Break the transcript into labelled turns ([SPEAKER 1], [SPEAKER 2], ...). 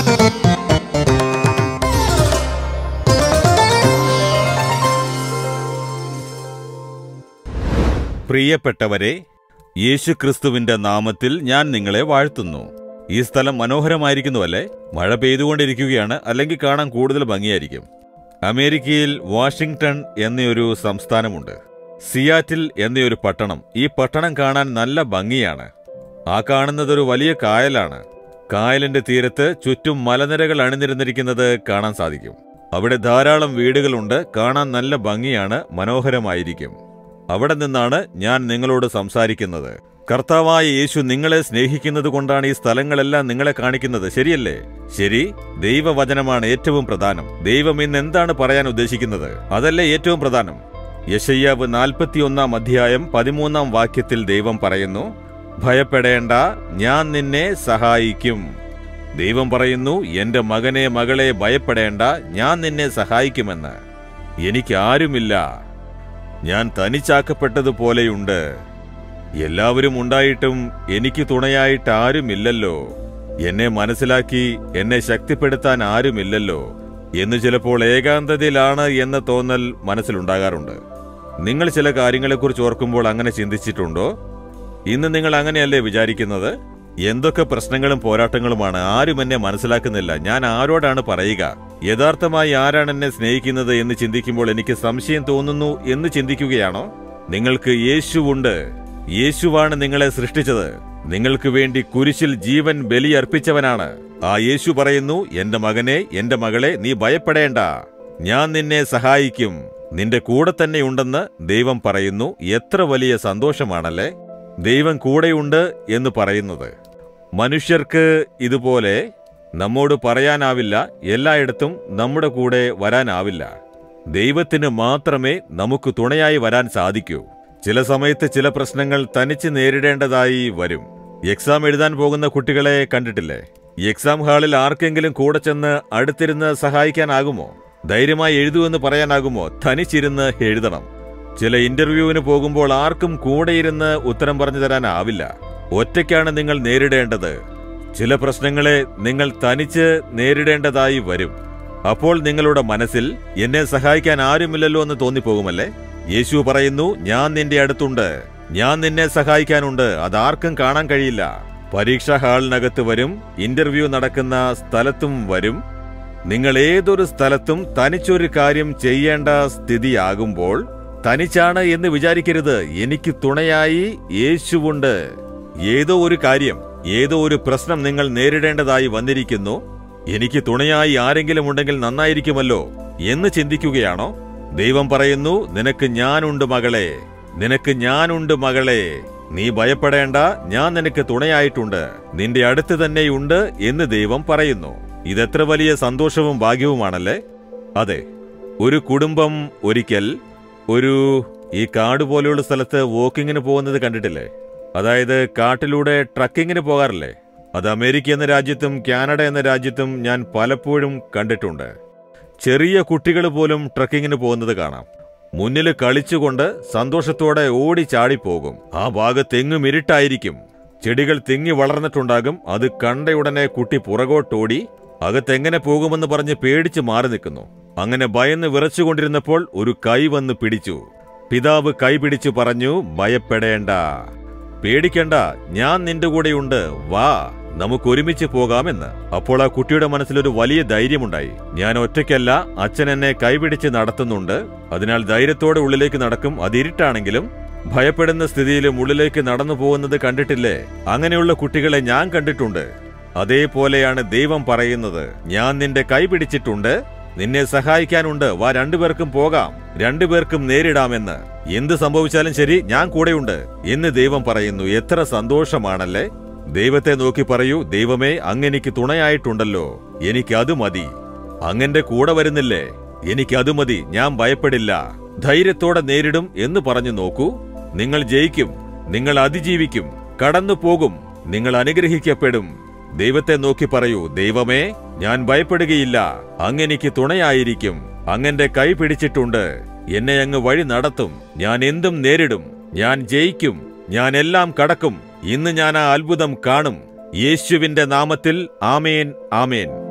[SPEAKER 1] പ്രിയപ്പെട്ടവരെ യേശുക്രിസ്തുവിന്റെ നാമത്തിൽ ഞാൻ നിങ്ങളെ വാഴ്ത്തുന്നു ഈ സ്ഥലം മനോഹരമായിരിക്കുന്നുവല്ലേ മഴ പെയ്തുകൊണ്ടിരിക്കുകയാണ് അല്ലെങ്കിൽ കാണാൻ കൂടുതൽ ഭംഗിയായിരിക്കും അമേരിക്കയിൽ വാഷിംഗ്ടൺ എന്നൊരു സംസ്ഥാനമുണ്ട് സിയാറ്റിൽ എന്നൊരു പട്ടണം ഈ പട്ടണം കാണാൻ നല്ല ഭംഗിയാണ് ആ കാണുന്നത് ഒരു വലിയ കായലാണ് കായലിന്റെ തീരത്ത് ചുറ്റും മലനിരകൾ അണിനിരന്നിരിക്കുന്നത് കാണാൻ സാധിക്കും അവിടെ ധാരാളം വീടുകളുണ്ട് കാണാൻ നല്ല ഭംഗിയാണ് മനോഹരമായിരിക്കും അവിടെ നിന്നാണ് ഞാൻ നിങ്ങളോട് സംസാരിക്കുന്നത് കർത്താവായ യേശു നിങ്ങളെ സ്നേഹിക്കുന്നത് കൊണ്ടാണ് ഈ സ്ഥലങ്ങളെല്ലാം നിങ്ങളെ കാണിക്കുന്നത് ശരിയല്ലേ ശരി ദൈവവചനമാണ് ഏറ്റവും പ്രധാനം ദൈവം ഇന്ന് എന്താണ് പറയാൻ ഉദ്ദേശിക്കുന്നത് അതല്ലേ ഏറ്റവും പ്രധാനം യശയ്യാവ് നാൽപ്പത്തിയൊന്നാം അധ്യായം പതിമൂന്നാം വാക്യത്തിൽ ദൈവം പറയുന്നു ഭയപ്പെടേണ്ട ഞാൻ നിന്നെ സഹായിക്കും ദൈവം പറയുന്നു എന്റെ മകനെ മകളെ ഭയപ്പെടേണ്ട ഞാൻ നിന്നെ സഹായിക്കുമെന്ന് എനിക്ക് ആരുമില്ല ഞാൻ തനിച്ചാക്കപ്പെട്ടതുപോലെയുണ്ട് എല്ലാവരും ഉണ്ടായിട്ടും എനിക്ക് തുണയായിട്ട് ആരുമില്ലല്ലോ എന്നെ മനസ്സിലാക്കി എന്നെ ശക്തിപ്പെടുത്താൻ ആരുമില്ലല്ലോ എന്ന് ചിലപ്പോൾ ഏകാന്തതയിലാണ് എന്ന തോന്നൽ മനസ്സിലുണ്ടാകാറുണ്ട് നിങ്ങൾ ചില കാര്യങ്ങളെക്കുറിച്ച് ഓർക്കുമ്പോൾ അങ്ങനെ ചിന്തിച്ചിട്ടുണ്ടോ ഇന്ന് നിങ്ങൾ അങ്ങനെയല്ലേ വിചാരിക്കുന്നത് എന്തൊക്കെ പ്രശ്നങ്ങളും പോരാട്ടങ്ങളുമാണ് ആരും എന്നെ മനസ്സിലാക്കുന്നില്ല ഞാൻ ആരോടാണ് പറയുക യഥാർത്ഥമായി ആരാണ് എന്നെ സ്നേഹിക്കുന്നത് എന്ന് ചിന്തിക്കുമ്പോൾ എനിക്ക് സംശയം തോന്നുന്നു എന്ന് ചിന്തിക്കുകയാണോ നിങ്ങൾക്ക് യേശുവുണ്ട് യേശുവാണ് നിങ്ങളെ സൃഷ്ടിച്ചത് നിങ്ങൾക്ക് വേണ്ടി കുരിശിൽ ജീവൻ ബലിയർപ്പിച്ചവനാണ് ആ യേശു പറയുന്നു എന്റെ മകനെ എന്റെ മകളെ നീ ഭയപ്പെടേണ്ട ഞാൻ നിന്നെ സഹായിക്കും നിന്റെ കൂടെ തന്നെ ഉണ്ടെന്ന് ദൈവം പറയുന്നു എത്ര വലിയ സന്തോഷമാണല്ലേ ദൈവം കൂടെയുണ്ട് എന്ന് പറയുന്നത് മനുഷ്യർക്ക് ഇതുപോലെ നമ്മോട് പറയാനാവില്ല എല്ലായിടത്തും നമ്മുടെ കൂടെ വരാനാവില്ല ദൈവത്തിന് മാത്രമേ നമുക്ക് തുണയായി വരാൻ സാധിക്കൂ ചില സമയത്ത് ചില പ്രശ്നങ്ങൾ തനിച്ച് നേരിടേണ്ടതായി വരും എക്സാം എഴുതാൻ പോകുന്ന കുട്ടികളെ കണ്ടിട്ടില്ലേ എക്സാം ഹാളിൽ ആർക്കെങ്കിലും കൂടെ ചെന്ന് അടുത്തിരുന്ന് സഹായിക്കാനാകുമോ ധൈര്യമായി എഴുതൂ എന്ന് പറയാനാകുമോ തനിച്ചിരുന്ന് എഴുതണം ചില ഇന്റർവ്യൂവിന് പോകുമ്പോൾ ആർക്കും കൂടെയിരുന്ന് ഉത്തരം പറഞ്ഞു തരാനാവില്ല ഒറ്റയ്ക്കാണ് നിങ്ങൾ നേരിടേണ്ടത് ചില പ്രശ്നങ്ങളെ നിങ്ങൾ തനിച്ച് നേരിടേണ്ടതായി വരും അപ്പോൾ നിങ്ങളുടെ മനസ്സിൽ എന്നെ സഹായിക്കാൻ ആരുമില്ലല്ലോ എന്ന് തോന്നിപ്പോകുമല്ലേ യേശു പറയുന്നു ഞാൻ നിന്റെ അടുത്തുണ്ട് ഞാൻ നിന്നെ സഹായിക്കാനുണ്ട് അതാർക്കും കാണാൻ കഴിയില്ല പരീക്ഷാ ഹാളിനകത്ത് വരും ഇന്റർവ്യൂ നടക്കുന്ന സ്ഥലത്തും വരും നിങ്ങൾ ഏതൊരു സ്ഥലത്തും തനിച്ചൊരു കാര്യം ചെയ്യേണ്ട സ്ഥിതിയാകുമ്പോൾ തനിച്ചാണ് എന്ന് വിചാരിക്കരുത് എനിക്ക് തുണയായി യേശുവുണ്ട് ഏതോ ഒരു കാര്യം ഏതോ ഒരു പ്രശ്നം നിങ്ങൾ നേരിടേണ്ടതായി വന്നിരിക്കുന്നു എനിക്ക് തുണയായി ആരെങ്കിലും ഉണ്ടെങ്കിൽ നന്നായിരിക്കുമല്ലോ എന്ന് ചിന്തിക്കുകയാണോ ദൈവം പറയുന്നു നിനക്ക് ഞാനുണ്ട് മകളെ നിനക്ക് ഞാനുണ്ട് മകളെ നീ ഭയപ്പെടേണ്ട ഞാൻ നിനക്ക് തുണയായിട്ടുണ്ട് നിന്റെ അടുത്ത് തന്നെയുണ്ട് എന്ന് ദൈവം പറയുന്നു ഇതെത്ര വലിയ സന്തോഷവും ഭാഗ്യവുമാണല്ലേ അതെ ഒരു കുടുംബം ഒരിക്കൽ ഒരു ഈ കാട് പോലെയുള്ള സ്ഥലത്ത് വോക്കിങ്ങിന് പോകുന്നത് കണ്ടിട്ടില്ലേ അതായത് കാട്ടിലൂടെ ട്രക്കിങ്ങിന് പോകാറില്ലേ അത് അമേരിക്ക എന്ന രാജ്യത്തും കാനഡ എന്ന രാജ്യത്തും ഞാൻ പലപ്പോഴും കണ്ടിട്ടുണ്ട് ചെറിയ കുട്ടികൾ പോലും ട്രക്കിങ്ങിന് പോകുന്നത് കാണാം മുന്നിൽ കളിച്ചുകൊണ്ട് സന്തോഷത്തോടെ ഓടി ചാടിപ്പോകും ആ ഭാഗത്തെങ്ങും ഇരുട്ടായിരിക്കും ചെടികൾ തിങ്ങി വളർന്നിട്ടുണ്ടാകും അത് കണ്ടയുടനെ കുട്ടി പുറകോട്ടോടി അകത്തെങ്ങനെ പോകുമെന്ന് പറഞ്ഞ് പേടിച്ച് മാറി നിൽക്കുന്നു അങ്ങനെ ഭയന്ന് വിറച്ചുകൊണ്ടിരുന്നപ്പോൾ ഒരു കൈ വന്ന് പിടിച്ചു പിതാവ് കൈ പിടിച്ചു പറഞ്ഞു ഭയപ്പെടേണ്ട പേടിക്കണ്ട ഞാൻ നിന്റെ കൂടെയുണ്ട് വാ നമുക്ക് ഒരുമിച്ച് പോകാമെന്ന് അപ്പോൾ ആ കുട്ടിയുടെ മനസ്സിലൊരു വലിയ ധൈര്യമുണ്ടായി ഞാൻ ഒറ്റയ്ക്കല്ല അച്ഛൻ എന്നെ കൈപിടിച്ച് നടത്തുന്നുണ്ട് അതിനാൽ ധൈര്യത്തോടെ ഉള്ളിലേക്ക് നടക്കും അത് ഇരുട്ടാണെങ്കിലും ഭയപ്പെടുന്ന സ്ഥിതിയിലും ഉള്ളിലേക്ക് നടന്നു പോകുന്നത് കണ്ടിട്ടില്ലേ അങ്ങനെയുള്ള കുട്ടികളെ ഞാൻ കണ്ടിട്ടുണ്ട് അതേപോലെയാണ് ദൈവം പറയുന്നത് ഞാൻ നിന്റെ കൈ പിടിച്ചിട്ടുണ്ട് നിന്നെ സഹായിക്കാനുണ്ട് വാ രണ്ടുപേർക്കും പോകാം രണ്ടുപേർക്കും നേരിടാമെന്ന് എന്ത് സംഭവിച്ചാലും ശരി ഞാൻ കൂടെയുണ്ട് എന്ന് ദൈവം പറയുന്നു എത്ര സന്തോഷമാണല്ലേ ദൈവത്തെ നോക്കി പറയൂ ദൈവമേ അങ്ങെനിക്ക് തുണയായിട്ടുണ്ടല്ലോ എനിക്ക് അത് മതി അങ്ങന്റെ കൂടെ വരുന്നില്ലേ എനിക്ക് അത് മതി ഞാൻ ഭയപ്പെടില്ല ധൈര്യത്തോടെ നേരിടും എന്ന് പറഞ്ഞു നോക്കൂ നിങ്ങൾ ജയിക്കും നിങ്ങൾ അതിജീവിക്കും കടന്നു പോകും നിങ്ങൾ അനുഗ്രഹിക്കപ്പെടും ദൈവത്തെ നോക്കി പറയൂ ദൈവമേ ഞാൻ ഭയപ്പെടുകയില്ല അങ്ങെനിക്ക് തുണയായിരിക്കും അങ്ങന്റെ കൈ പിടിച്ചിട്ടുണ്ട് എന്നെ അങ്ങ് വഴി നടത്തും ഞാൻ എന്തും നേരിടും ഞാൻ ജയിക്കും ഞാൻ എല്ലാം കടക്കും ഇന്ന് ഞാൻ ആ അത്ഭുതം കാണും യേശുവിന്റെ നാമത്തിൽ ആമേൻ ആമേൻ